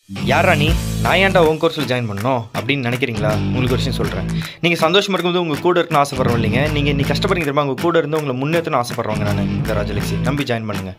யாரா நீ நான் ஏன்டா உன் கோர்ஸில் ஜாயின் பண்ணணும் அப்படின்னு நினைக்கிறீங்களா உங்களுக்கு ஒரு விஷயம் சொல்கிறேன் நீங்கள் சந்தோஷமாக இருக்கும்போது உங்கள் கூட இருக்கணும்னு ஆசைப்படுறோம் இல்லைங்க நீங்கள் இன்னைக்கு கஷ்டப்படுறீங்க தெரியுமா உங்கள் கூட இருந்து உங்களை முன்னேற்றணும் ஆசைப்படுறவங்க நான் இந்த ராஜலட்சுமி நம்பி ஜாயின் பண்ணுங்கள்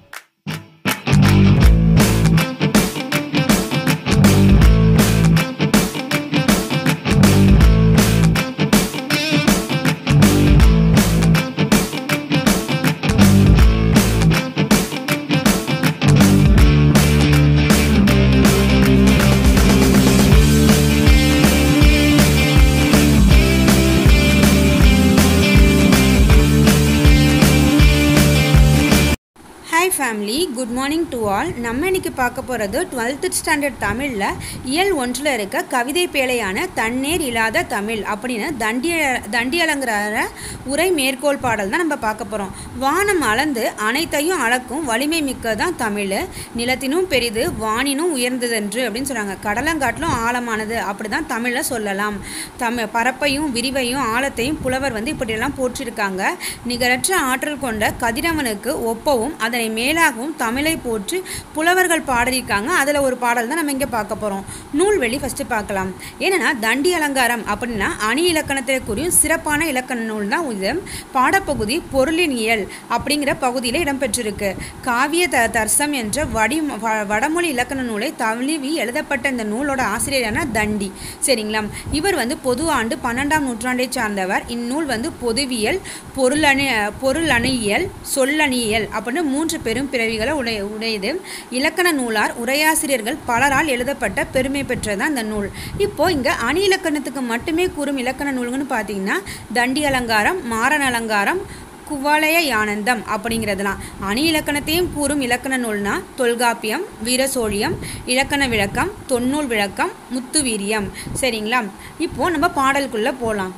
hi family good morning to all நம்ம இன்னைக்கு பார்க்க போகிறது டுவெல்த்து ஸ்டாண்டர்ட் தமிழில் இயல் ஒன்றில் இருக்க கவிதை பேழையான தண்ணீர் இல்லாத தமிழ் அப்படின்னு தண்டி தண்டி அலங்குற உரை மேற்கோள் பாடல் தான் நம்ம பார்க்க போகிறோம் வானம் அளந்து அனைத்தையும் அளக்கும் வலிமை மிக்கதான் தமிழ் நிலத்தினும் பெரிது வானினும் உயர்ந்ததென்று அப்படின்னு சொல்கிறாங்க கடலங்காட்டிலும் ஆழமானது அப்படி தான் தமிழில் சொல்லலாம் தமிழ் பரப்பையும் விரிவையும் ஆழத்தையும் புலவர் வந்து இப்படியெல்லாம் போற்றிருக்காங்க நிகரற்ற ஆற்றல் கொண்ட கதிரவனுக்கு ஒப்பவும் அதனை மேலாகவும் தமிழை போற்றி புலவர்கள் பாடியிருக்காங்க அதில் ஒரு பாடல் தான் நம்ம இங்கே பார்க்க போகிறோம் நூல்வெளி ஃபஸ்ட்டு பார்க்கலாம் ஏன்னா தண்டி அலங்காரம் அப்படின்னா அணி இலக்கணத்தில் கூறியும் சிறப்பான இலக்கண நூல் தான் இது பாடப்பகுதி பொருளின் இயல் அப்படிங்கிற பகுதியில் இடம்பெற்றிருக்கு காவிய த தர்சம் என்ற வடி வ- வடமொழி இலக்கண நூலை தழுவி எழுதப்பட்ட இந்த நூலோட ஆசிரியரான தண்டி சரிங்களா இவர் வந்து பொது ஆண்டு பன்னெண்டாம் நூற்றாண்டை சார்ந்தவர் இந்நூல் வந்து பொதுவியல் பொருளணி பொருளணியியல் சொல்லணியியல் அப்படின்னு மூன்று பெரும் பிறவிகளை உடைய உடையது இலக்கண நூலார் உரையாசிரியர்கள் பலரால் எழுதப்பட்ட பெருமை பெற்றதான் இந்த நூல் இப்போ இங்கே அணி இலக்கணத்துக்கு மட்டுமே கூறும் இலக்கண நூல்கள்னு பார்த்தீங்கன்னா தண்டி அலங்காரம் மாறன் அலங்காரம் குவாலய யானந்தம் அப்படிங்கிறதுலாம் அணி இலக்கணத்தையும் கூறும் இலக்கண நூல்னா தொல்காப்பியம் வீரசோழியம் இலக்கண விளக்கம் தொன்னூல் விளக்கம் முத்துவீரியம் சரிங்களா இப்போ நம்ம பாடலுக்குள்ளே போகலாம்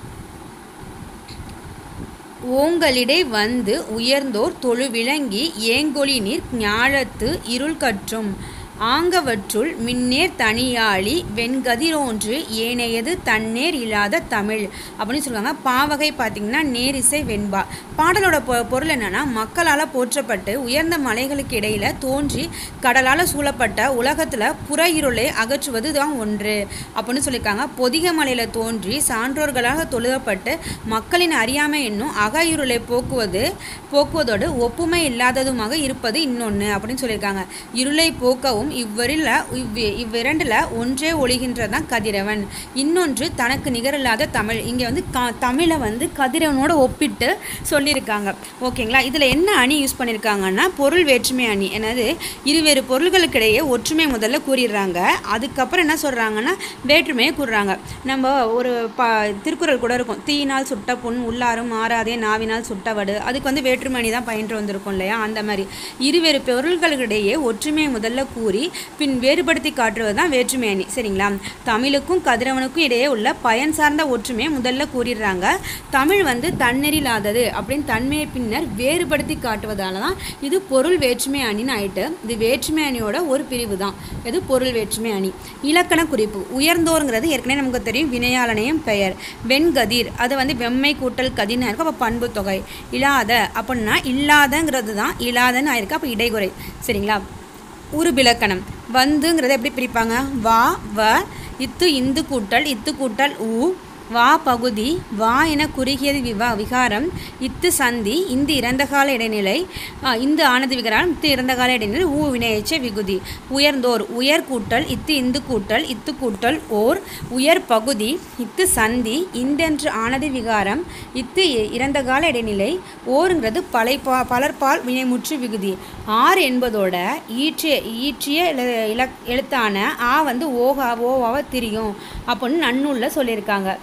ஓங்களிடை வந்து உயர்ந்தோர் தொழு விளங்கி ஏங்கொழி நீர் ஞாழத்து இருள் கற்றும் ஆங்கவற்றுள் மின்னேர் தனியாளி வெண்கதிரோன்று ஏனையது தன்னேர் இல்லாத தமிழ் அப்படின்னு சொல்லுவாங்க பாவகை பார்த்தீங்கன்னா நேரிசை வெண்பா பாடலோட பொ பொருள் என்னன்னா மக்களால் போற்றப்பட்டு உயர்ந்த மலைகளுக்கு இடையில தோன்றி கடலால் சூழப்பட்ட உலகத்தில் புற இருளை அகற்றுவது தான் ஒன்று அப்படின்னு சொல்லியிருக்காங்க பொதிக மலையில் தோன்றி சான்றோர்களாக தொழுகப்பட்டு மக்களின் அறியாமை என்னும் அக இருளை போக்குவது போக்குவதோடு ஒப்புமை இல்லாததுமாக இருப்பது இன்னொன்று அப்படின்னு சொல்லியிருக்காங்க இருளை போக்கவும் இவ்வரில் இவ்வி இவ்விரண்டில் ஒன்றே ஒளிகின்றதான் கதிரவன் இன்னொன்று தனக்கு நிகரில்லாத தமிழ் இங்கே வந்து க தமிழை வந்து கதிரவனோட ஒப்பிட்டு சொல்லியிருக்காங்க ஓகேங்களா இதில் என்ன அணி யூஸ் பண்ணியிருக்காங்கன்னா பொருள் வேற்றுமை அணி என்னது இருவேறு பொருள்களுக்கிடையே ஒற்றுமை முதல்ல கூறிடுறாங்க அதுக்கப்புறம் என்ன சொல்கிறாங்கன்னா வேற்றுமையை கூறுறாங்க நம்ம ஒரு ப திருக்குறள் கூட இருக்கும் தீயினால் சுட்ட புண் உள்ளாரும் மாறாதே நாவினால் சுட்டவடு அதுக்கு வந்து வேற்றுமை அணி தான் பயின்று வந்திருக்கும் இல்லையா அந்த மாதிரி இருவேறு பொருள்களுக்கிடையே ஒற்றுமையை முதல்ல கூறி பின் வேறுபடுத்தி காட்டுவது தான் வேற்றுமை அணி சரிங்களா தமிழுக்கும் கதிரவனுக்கும் இடையே உள்ள பயன் சார்ந்த ஒற்றுமையை முதல்ல கூறிடுறாங்க தமிழ் வந்து தன்னெறிலாதது அப்படின்னு தன்மையை பின்னர் வேறுபடுத்தி காட்டுவதால தான் இது பொருள் வேற்றுமை அணின்னு ஆயிட்டு இது வேற்றுமை அணியோட ஒரு பிரிவு தான் இது பொருள் வேற்றுமை அணி இலக்கண குறிப்பு உயர்ந்தோருங்கிறது ஏற்கனவே நமக்கு தெரியும் வினையாளனையும் பெயர் வெண்கதிர் அது வந்து வெம்மை கூட்டல் கதிர்னு இருக்கும் அப்போ பண்பு தொகை இல்லாத அப்படின்னா இல்லாதங்கிறது தான் இல்லாதன்னு ஆயிருக்கு அப்போ இடைகுறை சரிங்களா உருபிலக்கணம் வந்துங்கிறத எப்படி பிரிப்பாங்க வா வ இத்து இந்து கூட்டல் இத்து கூட்டல் ஊ வா பகுதி வா என குறுகியது விவா விகாரம் இத்து சந்தி இந்த இறந்த கால இடைநிலை ஆ, இந்த ஆனது விகாரம் இத்து இறந்த கால இடைநிலை ஊ வினையச்ச விகுதி உயர்ந்தோர் உயர் கூட்டல் இத்து இந்து கூட்டல் இத்து கூட்டல் ஓர் உயர் பகுதி இத்து சந்தி இந்தென்று ஆனது விகாரம் இத்து இ- இறந்த கால இடைநிலை ஓருங்கிறது பழைப்பா பலர்பால் வினைமுற்று விகுதி ஆர் என்பதோட ஈற்றிய ஈற்றிய எழு இலக் எழுத்தான ஆ வந்து ஓகா ஓவாவை திரியும் அப்படின்னு நன்னூலில் சொல்லியிருக்காங்க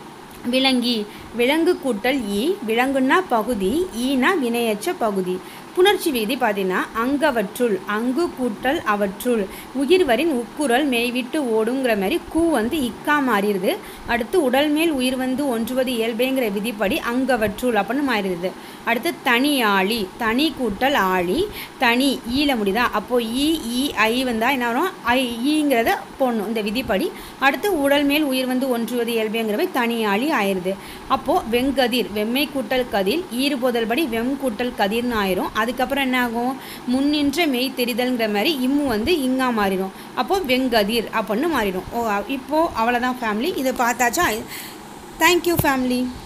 விலங்கி விலங்கு கூட்டல் ஈ விலங்குன்னா பகுதி ஈனா வினையற்ற பகுதி புணர்ச்சி விதி பார்த்தீங்கன்னா அங்கவற்றுள் அங்கு கூட்டல் அவற்றுள் உயிர்வரின் உக்குரல் மெய்விட்டு ஓடுங்கிற மாதிரி கூ வந்து இக்கா மாறிடுது அடுத்து உடல் மேல் உயிர் வந்து ஒன்றுவது இயல்பேங்கிற விதிப்படி அங்கவற்றுள் அப்படின்னு மாறிடுது அடுத்து தனி ஆழி தனி கூட்டல் ஆழி தனி ஈல முடியுதா அப்போ ஈ ஈ ஐ வந்தா என்ன வரும் ஐ ஈங்கிறத போடணும் இந்த விதிப்படி அடுத்து உடல் மேல் உயிர் வந்து ஒன்றுவது இயல்புங்கிறவை தனி ஆழி ஆயிருது அப்போ வெங்கதிர் வெம்மை கூட்டல் கதிர் ஈறு போதல் படி வெம் கூட்டல் கதிர்னு ஆயிரும் அதுக்கப்புறம் என்ன ஆகும் முன்னின்ற மெய் தெரிதல்ங்கிற மாதிரி இம்மு வந்து இங்கா மாறிடும் அப்போது வெங்கதிர் அப்படின்னு மாறிடும் ஓ இப்போது அவ்வளோதான் ஃபேமிலி இதை பார்த்தாச்சா தேங்க்யூ ஃபேமிலி